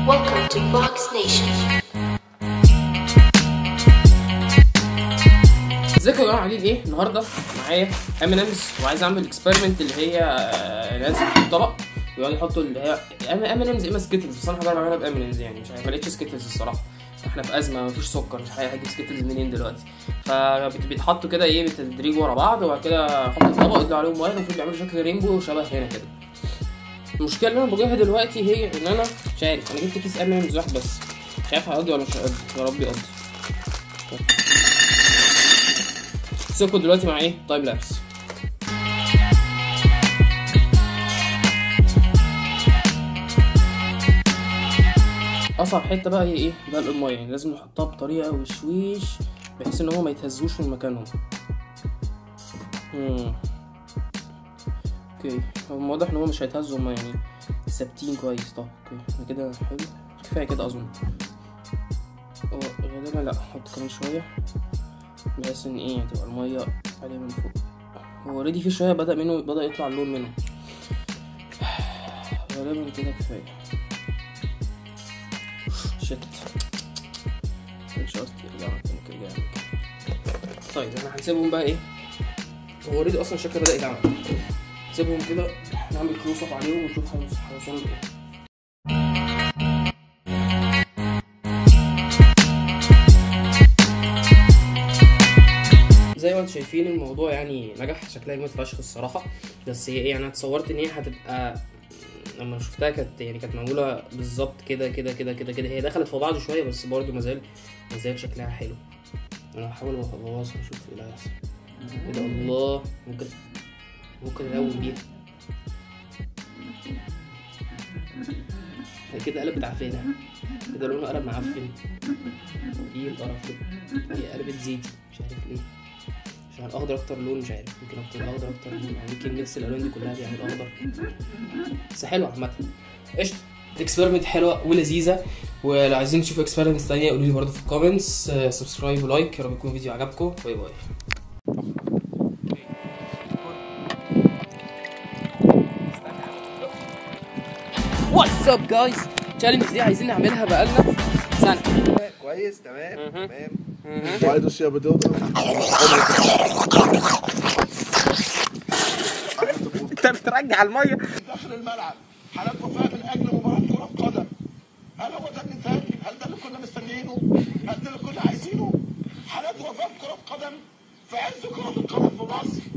Welcome to Box Nation. ازيكم يا جماعه عاملين ايه النهارده معايا ام ان امز وعايز اعمل اكسبيرمنت اللي هي آه، ناس في طبق ويقعدوا يحطوا اللي هي ام ان امز اما سكيتلز بس انا هجرب اعملها بام ان امز يعني مش عارف ما لقيتش سكيتلز الصراحه احنا في ازمه مفيش سكر مش عارف هجيب سكيتلز منين دلوقتي فبيتحطوا كده ايه بالتدريج ورا بعض وبعد كده احط الطبق يطلع عليهم واحد المفروض بيعملوا شكل رينبو شبه هنا كده المشكله اللي انا بواجهها دلوقتي هي ان انا مش عارف انا جبت كيس ام ان امز واحد بس مش عارف هيقضي ولا مش هيقضي يا رب يقضي سيبكم دلوقتي مع ايه تايم لابس اصعب حته بقى هي ايه دلق الميه يعني لازم نحطها بطريقه وشويش بحيث ان هو ما يتهزوش من مكانهم مم. اوكي هو واضح ان هو مش هيتهزوا هما يعني ثابتين كويس طب اوكي ده كده حلو كفايه كده اظن اه غالبا لا احط كمان شويه بحيث ان ايه تبقى الميه عليه من فوق هو اوريدي في شويه بدا منه بدا يطلع اللون منه غالبا كده كفايه شت مش قصدي ارجع مكانك ارجع مكانك طيب احنا هنسيبهم بقى ايه هو اوريدي اصلا الشكل بدا يتعمل نسيبهم كده نعمل كلوز اب عليهم ونشوف هيوصلوا لايه زي ما انتم شايفين الموضوع يعني نجح شكلها جامد فشخ الصراحه بس هي يعني انا اتصورت ان هي هتبقى لما شفتها كانت يعني كانت معموله بالظبط كده كده كده كده كده هي دخلت في بعض شويه بس برضه مازال مازال شكلها حلو انا هحاول ابوظها اشوف ايه اللي هيحصل ايه ده الله ممكن ممكن الون بيها هي كده قلبت عفانه كده لونه قلب معفن ايه القرف ده هي قلبت زيتي مش عارف ليه عشان الاخضر اكتر لون مش عارف يمكن اكتر الاخضر اكتر لون او يمكن ميكس الالوان دي كلها بيعمل اخضر بس حلوه عامه قشطه اكسبيرمنت حلوه ولذيذه ولو عايزين تشوفوا اكسبيرمنتس تانية قولوا لي برضه في الكومنتس سبسكرايب ولايك يا رب يكون الفيديو عجبكم باي باي واتس اب جايز تشالنج دي عايزين نعملها بقالنا سنه كويس تمام مهم. تمام Beide ist ja bedeutet. انت بترجع الميه داخل الملعب حالات وفاه من اجل مباراه كره قدم هل هو ده النتاج؟ هل ده اللي كنا مستنيينه؟ هل ده اللي كنا عايزينه؟ حالات وفاه كره قدم في عز كره القدم في مصر